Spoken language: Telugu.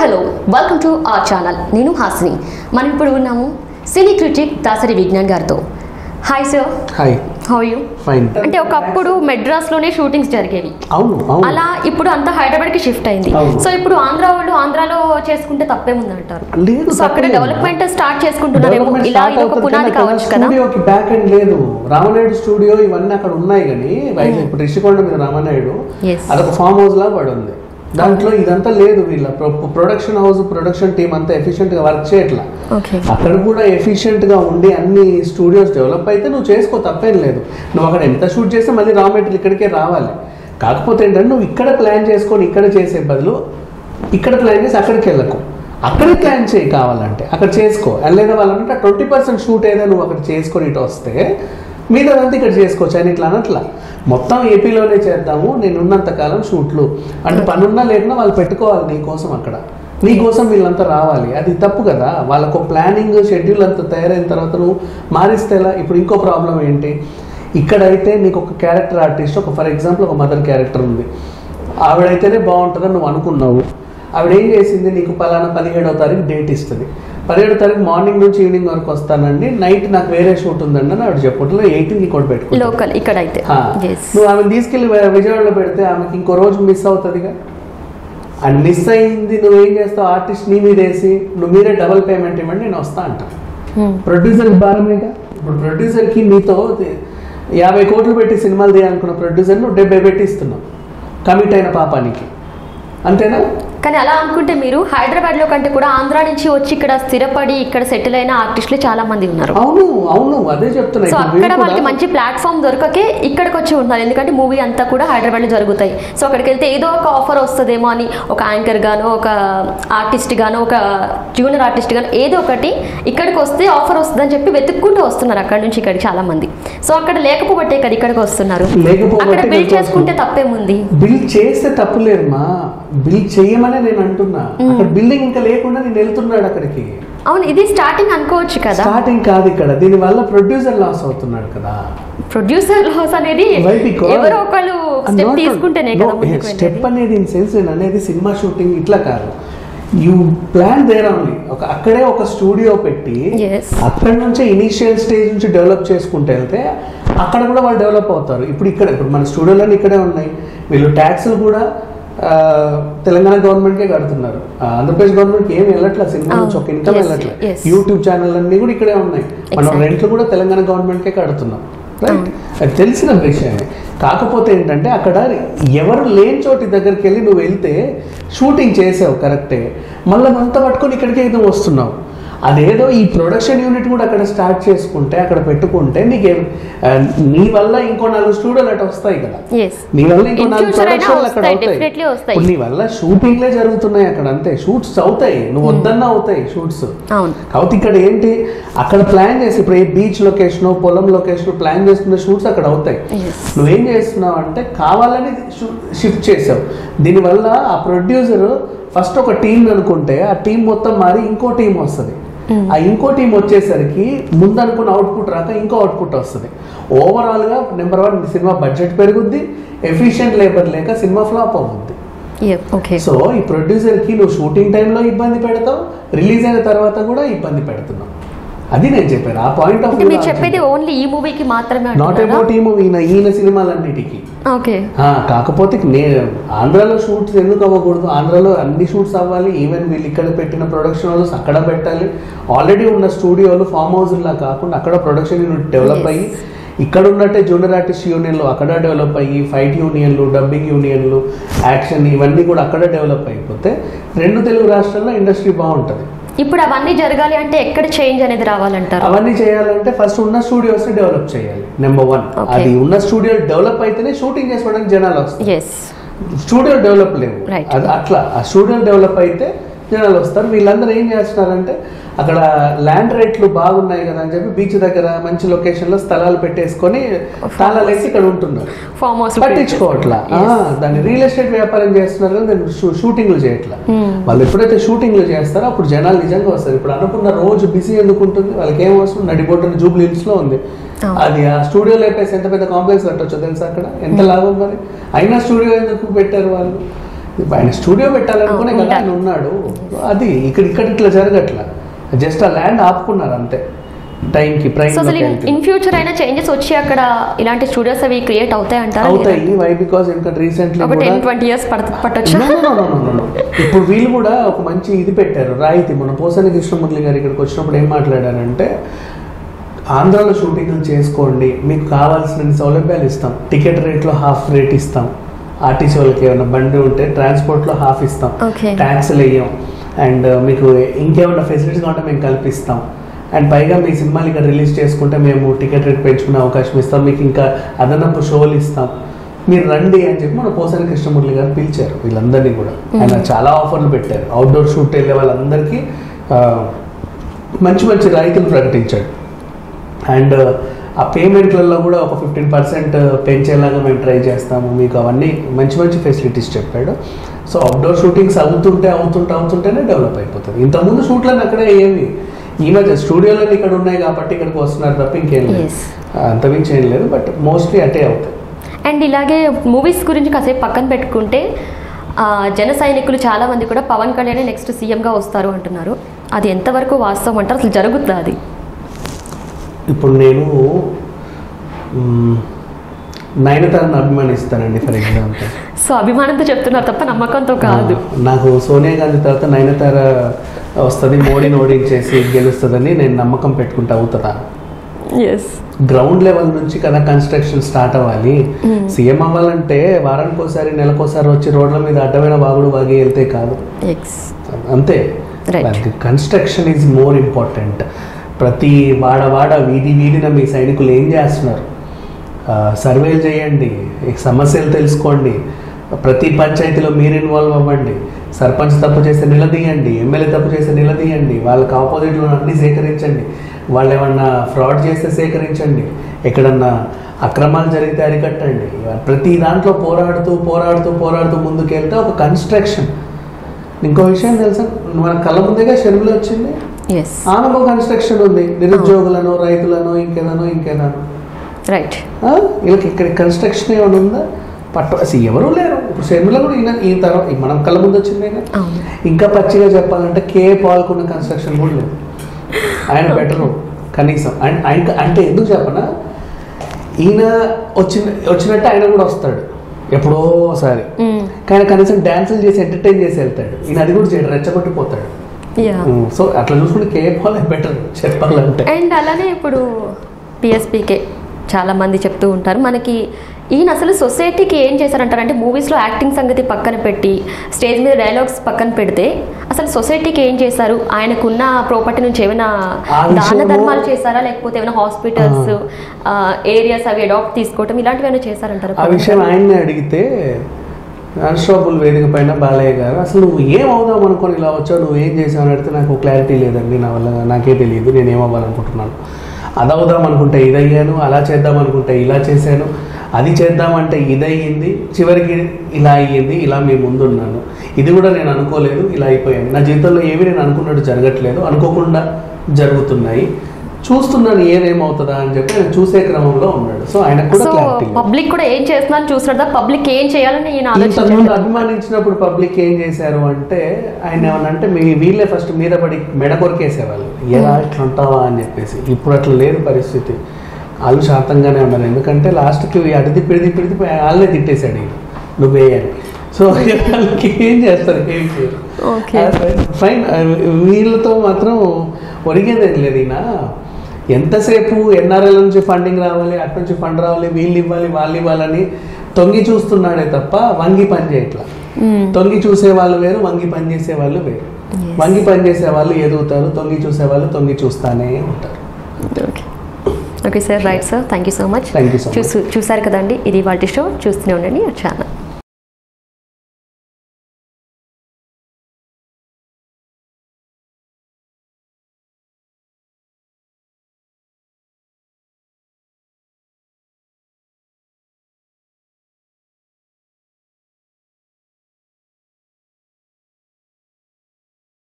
Hello welcome to our channel నేను హాసిని మనం ఇప్పుడు ఉన్నాము సినీ క్రిటిక్ దాసరి విజ్ఞాన్ గారితో hi sir hi how you fine అంటే ఒకప్పుడు మెడ్రాస్లోనే షూటింగ్స్ జరిగేవి అవును అవును అలా ఇప్పుడు అంతా హైదరాబాద్కి షిఫ్ట్ అయింది అవును. సో ఇప్పుడు ఆంధ్ర వాళ్ళు ఆంధ్రాలో చేసుకుంటే తప్పేముంది అంటారు లేదు సో అక్కడ తప్పలేదు. డెవలప్మెంట్ స్టార్ట్ చేసుకుంటున్నారేమో Development ఇలా start ఇది ఒక అవుతుంది పునాది కానీ కావచ్చు అక్కడ కదా స్టూడియోకి బ్యాక్ ఎండ్ లేదు రామనాయుడు స్టూడియో ఇవన్నీ అక్కడ ఉన్నాయి కానీ వైజాగ్ ఇప్పుడు రిషికొండ మీద రామనాయుడు Yes. అదొక ఫామ్ హౌస్ లా పడి ఉంది దాంట్లో ఇదంతా లేదు వీళ్ళ ప్రొడక్షన్ హౌస్ ప్రొడక్షన్ టీం అంతా ఎఫిషియెంట్ గా వర్క్ చేయట్లా ఓకే అక్కడ కూడా ఎఫిషియెంట్ గా ఉండి అన్ని స్టూడియోస్ డెవలప్ అయితే నువ్వు చేసుకో తప్పేం లేదు నువ్వు అక్కడ ఎంత షూట్ చేస్తే మళ్ళీ రా మెటీరియల్ ఇక్కడికే రావాలి కాకపోతే ఏంటంటే నువ్వు ఇక్కడ ప్లాన్ చేసుకొని ఇక్కడ చేసే బదులు ఇక్కడ ప్లాన్ చేసి అక్కడికి వెళ్ళకు అక్కడే ప్లాన్ చేయి కావాలంటే అక్కడ చేసుకో లేదా వాళ్ళంటే ట్వంటీ పర్సెంట్ షూట్ ఏదో నువ్వు అక్కడ చేసుకొని ఇటు వస్తే మిగతాదంతా ఇక్కడ చేసుకోవచ్చు అని ఇట్లా అనట్లా మొత్తం ఏపీలోనే చేద్దాము నేను ఉన్నంత కాలం షూట్లు అంటే పనున్నా లేకున్నా వాళ్ళు పెట్టుకోవాలి నీ కోసం అక్కడ నీ కోసం వీళ్ళంతా రావాలి అది తప్పు కదా వాళ్ళకు ప్లానింగ్ షెడ్యూల్ అంతా తయారైన తర్వాత నువ్వు మారిస్తే ఎలా ఇప్పుడు ఇంకో ప్రాబ్లం ఏంటి ఇక్కడైతే నీకు ఒక క్యారెక్టర్ ఆర్టిస్ట్ ఒక ఫర్ ఎగ్జాంపుల్ ఒక మదర్ క్యారెక్టర్ ఉంది ఆవిడైతేనే బాగుంటుందని నువ్వు అనుకున్నావు ఆవిడ ఏం చేసింది నీకు పలానా పదిహేడవ తారీఖు డేట్ ఇస్తుంది పదిహేడో తారీఖు మార్నింగ్ నుంచి ఈవినింగ్ వరకు వస్తానండి నైట్ నాకు వేరే షూట్ ఉందండి అని ఆవిడ చెప్పట్లో ఎయిటీన్కి కూడా పెట్టుకుంటావు లోకల్ ఇక్కడైతే ఆ, ఎస్ నువ్వు ఆమెను తీసుకెళ్లి వి- విజయవాడలో పెడితే ఆమెకి ఇంకో రోజు మిస్ అవుతుందిగా అండ్ మిస్ అయింది నువ్వేం చేస్తావు ఆర్టిస్ట్ నీ మీద వేసి నువ్వు మీరే డబుల్ పేమెంట్ ఇవ్వండి నేను వస్తా అంట ప్రొడ్యూసర్ భారమేగా ఇప్పుడు ప్రొడ్యూసర్కి నీతో ది- యాభై కోట్లు పెట్టి సినిమాలు తీయాలనుకున్న ప్రొడ్యూసర్ నువ్వు డెబ్బై పెట్టి ఇస్తున్నావు కమిట్ అయిన పాపానికి అంతేనా కానీ అలా అనుకుంటే మీరు హైదరాబాద్ లో కంటే కూడా ఆంధ్ర నుంచి వచ్చి ఇక్కడ స్థిరపడి ఇక్కడ సెటిల్ అయిన ఆర్టిస్టులు చాలా మంది ఉన్నారు అవును అవును అదే చెప్తున్నా సో ఇప్పుడు అక్కడ వీళ్ళు వాళ్ళకి కూడా- మంచి ప్లాట్ఫామ్ దొరకకే ఇక్కడికి వచ్చి ఉంటున్నారు ఎందుకంటే మూవీ అంతా కూడా హైదరాబాద్ లో జరుగుతాయి సో అక్కడికి వెళ్తే ఏదో ఒక ఆఫర్ వస్తుందేమో అని ఒక యాంకర్ గానో ఒక ఆర్టిస్ట్ గానో ఒక జూనియర్ ఆర్టిస్ట్ గానో ఏదో ఒకటి ఇక్కడికి వస్తే ఆఫర్ వస్తుందని చెప్పి వెతుక్కుంటూ వస్తున్నారు అక్కడ నుంచి ఇక్కడికి చాలా మంది సో అక్కడ లేకపోబట్టే కదా ఇక్కడికి వస్తున్నారు లేకపోబట్టే అక్కడ బిల్డ్ ఇక్కడికి చేసుకుంటే తప్పేముంది బిల్ చేస్తే తప్పులేదమ్మా బిల్ చేయమనే నేను అంటున్నా అక్కడ బిల్డింగ్ ఇంకా లేకుండా నేను వెళ్తున్నాడు అక్కడికి అవును ఇది స్టార్టింగ్ అనుకోవచ్చు కదా స్టార్టింగ్ కాదు ఇక్కడ దీని వల్ల ప్రొడ్యూసర్ లాస్ అవుతున్నాడు కదా ప్రొడ్యూసర్ లాస్ అనేది Why? Because- ఎవరో ఒకళ్ళు స్టెప్ తీసుకుంటేనే కదా ముందుకు స్టెప్ వెళ్ళేది. అనేది ఇన్ సెన్స్ నేను అనేది సినిమా షూటింగ్ ఇట్లా కాదు యూ ప్లాన్ దేర్ ఓన్లీ ఒక అక్కడే ఒక స్టూడియో పెట్టి Yes. అక్కడ నుంచే ఇనీషియల్ స్టేజ్ నుంచి డెవలప్ చేసుకుంటూ వెళ్తే అక్కడ కూడా వాళ్ళు డెవలప్ అవుతారు ఇప్పుడు ఇక్కడ ఇప్పుడు మన స్టూడియోలన్నీ ఇక్కడే ఉన్నాయి వీళ్ళు ట్యాక్స్లు కూడా ఆ, తెలంగాణ గవర్నమెంట్కే కడుతున్నారు ఆ, ఆంధ్రప్రదేశ్ గవర్నమెంట్కి ఏం వెళ్ళట్లే సినిమా నుంచి ఒక ఇన్కమ్ Yes, వెళ్ళట్లే yes. యూట్యూబ్ ఛానల్ అన్నీ కూడా ఇక్కడే ఉన్నాయి మనం Exactly. రెంట్లు కూడా తెలంగాణ గవర్నమెంట్కే కడుతున్నాం రైట్ అది తెలిసిన విషయమే కాకపోతే ఏంటంటే అక్కడ ఎవరు లేని చోటి దగ్గరికి వెళ్ళి నువ్వు వెళ్తే షూటింగ్ చేసావు కరెక్టే మళ్ళీ అంతా పట్టుకొని ఇక్కడికే నువ్వు వస్తున్నావు అదేదో ఈ ప్రొడక్షన్ యూనిట్ కూడా అక్కడ స్టార్ట్ చేసుకుంటే అక్కడ పెట్టుకుంటే నీకేం ఆ, నీ వల్ల ఇంకో నాలుగు స్టూడియోలు అటు వస్తాయి కదా Yes. నీ వల్ల ఇంకో In నాలుగు future అయినా ప్రొడక్షన్లు అక్కడ వస్తాయి, అవుతాయి definitely వస్తాయి. ఇప్పుడు నీ వల్ల షూటింగ్లే జరుగుతున్నాయి అక్కడ అంతే షూట్స్ అవుతాయి నువ్వు వద్దన్నా అవుతాయి షూట్స్ అవును కాబట్టి ఇక్కడ ఏంటి అక్కడ ప్లాన్ చేసి ఇప్పుడు ఏ బీచ్ లొకేషన్ పొలం లొకేషన్ ప్లాన్ చేసుకున్న షూట్స్ అక్కడ అవుతాయి Yes. నువ్వేం చేస్తున్నావు అంటే కావాలని షిఫ్ట్ చేసావు దీనివల్ల ఆ ప్రొడ్యూసర్ ఫస్ట్ ఒక టీం అనుకుంటే ఆ టీం మొత్తం మారి ఇంకో టీం వస్తుంది ఆ ఇంకో టీం వచ్చేసరికి ముందు అనుకున్న అవుట్పుట్ రాక ఇంకో అవుట్పుట్ వస్తుంది ఓవరాల్గా నెంబర్ వన్ సినిమా బడ్జెట్ పెరుగుద్ది ఎఫిషియెంట్ లేబర్ లేక సినిమా ఫ్లాప్ అవుద్ది ఓకే సో ఈ ప్రొడ్యూసర్కి నువ్వు షూటింగ్ టైంలో ఇబ్బంది పెడతావు రిలీజ్ అయిన తర్వాత కూడా ఇబ్బంది పెడుతున్నావు అది నేను చెప్పాను ఆ పాయింట్ ఆఫ్ అంటే మీరు చెప్పేది ఓన్లీ ఈ మూవీకి మాత్రమే నాట్ అంటున్నారా అబౌట్ ఈమో ఈయన ఈయన సినిమాలన్నిటికీ ఓకే ఆ, కాకపోతే నేను ఆంధ్రాలో షూట్స్ ఎందుకు అవ్వకూడదు ఆంధ్రాలో అన్ని షూట్స్ అవ్వాలి ఈవెన్ వీళ్ళు ఇక్కడ పెట్టిన ప్రొడక్షన్ హౌస్ అక్కడ పెట్టాలి ఆల్రెడీ ఉన్న స్టూడియోలు ఫామ్ హౌస్లా కాకుండా అక్కడ ప్రొడక్షన్ యూనిట్ డెవలప్ Yes. అయ్యి ఇక్కడ ఉన్నట్టే జూనియర్ ఆర్టిస్ట్ యూనియన్లు అక్కడ డెవలప్ అయ్యి ఫైట్ యూనియన్లు డబ్బింగ్ యూనియన్లు యాక్షన్ ఇవన్నీ కూడా అక్కడ డెవలప్ అయిపోతే రెండు తెలుగు రాష్ట్రాల్లో ఇండస్ట్రీ బాగుంటుంది ఇప్పుడు అవన్నీ జరగాలి అంటే ఎక్కడ చేంజ్ అనేది రావాలంటారు అవన్నీ చేయాలంటే ఫస్ట్ ఉన్న స్టూడియోస్ డెవలప్ చేయాలి నెంబర్ వన్ Okay. అది ఉన్న స్టూడియో డెవలప్ అయితేనే షూటింగ్ చేసుకోవడానికి జనాలు వస్తారు ఎస్ స్టూడియో డెవలప్ లేవు Right. అది అట్లా ఆ స్టూడియో డెవలప్ అయితే జనాలు వస్తారు వీళ్ళందరూ ఏం చేస్తున్నారంటే అక్కడ ల్యాండ్ రేట్లు బాగున్నాయి కదా అని చెప్పి బీచ్ దగ్గర మంచి లొకేషన్ లో స్థలాలు పెట్టేసుకొని తాళాలు వేసి ఇక్కడ ఉంటున్నారు ఫామ్ హౌస్ పట్టించుకోవట్లా ఆ, దాన్ని రియల్ ఎస్టేట్ వ్యాపారం చేస్తున్నారు కానీ దాన్ని షూ- షూటింగ్లు చేయట్లా వాళ్ళు ఎప్పుడైతే షూటింగ్లు చేస్తారో అప్పుడు జనాలు నిజంగా వస్తారు ఇప్పుడు అనుకున్న రోజు బిజీ ఎందుకు ఉంటుంది వాళ్ళకి ఏం అవసరం నడిబొట్టున జూబ్లీ హిల్స్ లో ఉంది అవును. అది ఆ స్టూడియో లేపేసి ఎంత పెద్ద కాంప్లెక్స్ కట్టొచ్చో తెలుసా అక్కడ ఎంత లాభం మరి అయినా స్టూడియో ఎందుకు పెట్టారు వాళ్ళు ఆయన స్టూడియో పెట్టాలనుకునే అవును, కదా ఆయన ఉన్నాడు అది ఇక్కడ ఇక్కడ ఇట్లా జరగట్లా జస్ట్ ఆ ల్యాండ్ ఆపుకున్నారు అంతే టైంకి ప్రైమ్ సో అసలు ఇన్ ఫ్యూచర్ అయినా చేంజెస్ వచ్చి అక్కడ ఇలాంటి స్టూడియోస్ అవి క్రియేట్ అవుతాయి అంటారా అవుతాయి వై బికాస్ ఎందుకంటే రీసెంట్లీ ఒక కూడా టెన్ ట్వంటీ ఇయర్స్ పట్టొచ్చు No, no, no, no, no, no. ఇప్పుడు వీళ్ళు కూడా ఒక మంచి ఇది పెట్టారు రాయితీ మన పోసాని కృష్ణమురళి గారు ఇక్కడికి వచ్చినప్పుడు ఏం మాట్లాడారంటే ఆంధ్రాలో షూటింగ్లు చేసుకోండి మీకు కావాల్సిన సౌలభ్యాలు ఇస్తాం టికెట్ రేట్లో హాఫ్ రేట్ ఇస్తాం ఆర్టీసీ వాళ్ళకి ఏమైనా బండి ఉంటే ట్రాన్స్పోర్ట్లో హాఫ్ ఇస్తాం Okay. ట్యాక్స్లు వేయం అండ్ మీకు ఇంకేమైనా ఫెసిలిటీస్ కావాలంటే మేము కల్పిస్తాం అండ్ పైగా మీ సినిమాలు ఇక్కడ రిలీజ్ చేసుకుంటే మేము టికెట్ రేట్ పెంచుకునే అవకాశం ఇస్తాం మీకు ఇంకా అదనపు షోలు ఇస్తాం మీరు రండి అని చెప్పి మన పోసాని కృష్ణమురళి గారు పిలిచారు వీళ్ళందరినీ కూడా ఆయన చాలా ఆఫర్లు పెట్టారు అవుట్డోర్ షూట్ వెళ్ళే వాళ్ళందరికీ ఆ, మంచి మంచి రాయితీలు ప్రకటించాడు అండ్ ఆ పేమెంట్లలో కూడా ఒక ఫిఫ్టీన్ పర్సెంట్ పెంచేలాగా మేము ట్రై చేస్తాము మీకు అవన్నీ మంచి మంచి ఫెసిలిటీస్ చెప్పాడు సో అవుట్డోర్ షూటింగ్స్ అవుతుంటే అవుతుంటే అవుతుంటేనే డెవలప్ అయిపోతుంది ఇంతకుముందు షూట్లను అక్కడే ఏమి ఈ మధ్య స్టూడియోలు ఇక్కడ ఉన్నాయి కాబట్టి ఇక్కడికి వస్తున్నారు తప్ప ఇంకేం లేదు Yes. అంతమించి ఏం లేదు బట్ మోస్ట్లీ అటే అవుతాయి అండ్ ఇలాగే మూవీస్ గురించి కాసేపు పక్కన పెట్టుకుంటే ఆ, జన సైనికులు చాలా మంది కూడా పవన్ కళ్యాణ్ నెక్స్ట్ సీఎంగా వస్తారు అంటున్నారు అది ఎంతవరకు వాస్తవం అంటారు అసలు జరుగుతుందా అది ఇప్పుడు నేను మ్, నయనతారను అభిమానిస్తానండి ఫర్ ఎగ్జాంపుల్ సో అభిమానంతో చెప్తున్నారు తప్ప నమ్మకంతో కాదు నాకు సోనియా గాంధీ తర్వాత నయనతార వస్తుంది మోడీని ఓడించేసి గెలుస్తుందని నేను నమ్మకం పెట్టుకుంటా అవుతుందా ఎస్ గ్రౌండ్ లెవెల్ నుంచి కదా కన్స్ట్రక్షన్ స్టార్ట్ అవ్వాలి సీఎం అవ్వాలంటే వారానికి ఒకసారి నెలకోసారి వచ్చి రోడ్ల మీద అడ్డమైన వాగుడు వాగి వెళ్తే కాదు ఎక్స్ అంతే Right. Construction is more important ప్రతి వాడ వాడ వీధి వీధిన మీ సైనికులు ఏం చేస్తున్నారు సర్వేలు చేయండి ఈ సమస్యలు తెలుసుకోండి ప్రతి పంచాయతీలో మీరు ఇన్వాల్వ్ అవ్వండి సర్పంచ్ తప్పు చేస్తే నిలదీయండి ఎమ్మెల్యే తప్పు చేస్తే నిలదీయండి వాళ్ళకి ఆపోజిట్లో అన్ని సేకరించండి వాళ్ళు ఏమన్నా ఫ్రాడ్ చేస్తే సేకరించండి ఎక్కడన్నా అక్రమాలు జరిగితే అరికట్టండి ప్రతి దాంట్లో పోరాడుతూ పోరాడుతూ పోరాడుతూ ముందుకెళ్తే ఒక కన్స్ట్రక్షన్ ఇంకో విషయం తెలుసా మన కళ్ళ ముందేగా షర్మిల వచ్చింది ఎస్ ఆమెకు కన్స్ట్రక్షన్ ఉంది నిరుద్యోగులను రైతులను ఇంకేదనో ఇంకేదనో రైట్ ఆ? వీళ్ళకి ఇక్కడ కన్స్ట్రక్షన్ ఏమైనా ఉందా పట్టు అసలు ఎవరూ లేరు ఇప్పుడు షర్మిల కూడా ఈయన ఈ తర్వాత ఈ మనం కళ్ళ ముందు వచ్చిందే కదా అవును ఇంకా పచ్చిగా చెప్పాలంటే కే పాల్కున్న కన్స్ట్రక్షన్ కూడా లేదు ఆయన బెటరు కనీసం అండ్ ఆయన అంటే ఎందుకు చెప్పనా ఈయన వచ్చిన వచ్చినట్టు ఆయన కూడా వస్తాడు ఎప్పుడో ఒకసారి మ్మ్. కానీ కనీసం డ్యాన్సులు చేసి ఎంటర్టైన్ చేసి వెళ్తాడు ఈయన అది కూడా చేయడు రెచ్చగొట్టిపోతాడు యా సో అట్లా చూసుకుంటే కే పాల్ బెటర్ చెప్పాలంటే అండ్ అలానే ఇప్పుడు పిఎస్పీకే చాలా మంది చెప్తూ ఉంటారు మనకి ఈయన అసలు సొసైటీకి ఏం చేశారంటారు అంటే మూవీస్లో యాక్టింగ్ సంగతి పక్కన పెట్టి స్టేజ్ మీద డైలాగ్స్ పక్కన పెడితే అసలు సొసైటీకి ఏం చేశారు ఆయనకున్న ప్రాపర్టీ నుంచి ఏమైనా ఆ దాన విషయము- ధర్మాలు చేశారా లేకపోతే ఏమైనా హాస్పిటల్స్ ఏరియాస్ అవి అడాప్ట్ తీసుకోవటం ఇలాంటివి ఏమైనా చేశారంటారు ఆ విషయం ఆయన్నే అడిగితే అన్స్టాపుల్ వేదిక పైన బాలయ్య గారు అసలు నువ్వు ఏం అవుదాం అనుకొని ఇలా వచ్చావు నువ్వు ఏం చేసావు అని అడిగితే నాకు క్లారిటీ లేదండి నా వల్ల నాకే తెలియదు నేను ఏం అవ్వాలనుకుంటున్నాను అది అవుదాం అనుకుంటే ఇది అయ్యాను అలా చేద్దాం అనుకుంటే ఇలా చేశాను అది చేద్దామంటే ఇది అయ్యింది చివరికి ఇలా అయ్యింది ఇలా మీ ముందున్నాను ఇది కూడా నేను అనుకోలేదు ఇలా అయిపోయాను నా జీవితంలో ఏవి నేను అనుకున్నట్టు జరగట్లేదు అనుకోకుండా జరుగుతున్నాయి చూస్తున్నాను ఏదేమవుతుందా అని చెప్పి ఆయన చూసే క్రమంలో ఉన్నాడు సో ఆయనకు కూడా సో క్లారిటీ లేదు పబ్లిక్ కూడా ఏం చేస్తున్నారని చూస్తున్నాడు పబ్లిక్ ఏం చేయాలని ఈయన ఇంతకుముందు ఆలోచించారు అభిమానించినప్పుడు పబ్లిక్ ఏం చేశారు అంటే ఆయన ఏమనంటే మీ వీళ్ళే ఫస్ట్ మీద పడి మెడ కొరికేసేవాళ్ళు ఎలా ఇట్లా ఉంటావా అని చెప్పేసి ఇప్పుడు అట్లా లేదు పరిస్థితి వాళ్ళు శాంతంగానే ఉన్నారు ఎందుకంటే లాస్ట్కి అటు తిప్పిడి తిప్పిడి తిప్పి వాళ్ళే తిట్టేశాడు ఈయన. నువ్వే అని సో వాళ్ళకి ఏం చేస్తారు ఏం చేయరు ఓకే ఫైన్ వీళ్ళతో మాత్రం ఒరిగేదేం లేదు ఈయన ఎంతసేపు ఎన్ఆర్ఎల్ నుంచి ఫండింగ్ రావాలి అటు నుంచి ఫండ్ రావాలి వీళ్ళు ఇవ్వాలి వాళ్ళు ఇవ్వాలని తొంగి చూస్తున్నాడే తప్ప వంగి పని చేయట్లా తొంగి చూసే వాళ్ళు వేరు వంగి పని చేసే వాళ్ళు వేరు Yes. వంగి పని చేసే వాళ్ళు ఎదుగుతారు తొంగి చూసే వాళ్ళు తొంగి చూస్తానే ఉంటారు okay okay sir right sir thank you so much Thank you so much. చూసు చూసారు కదండి ఇది వాటి షో చూస్తూనే ఉండండి ఛానల్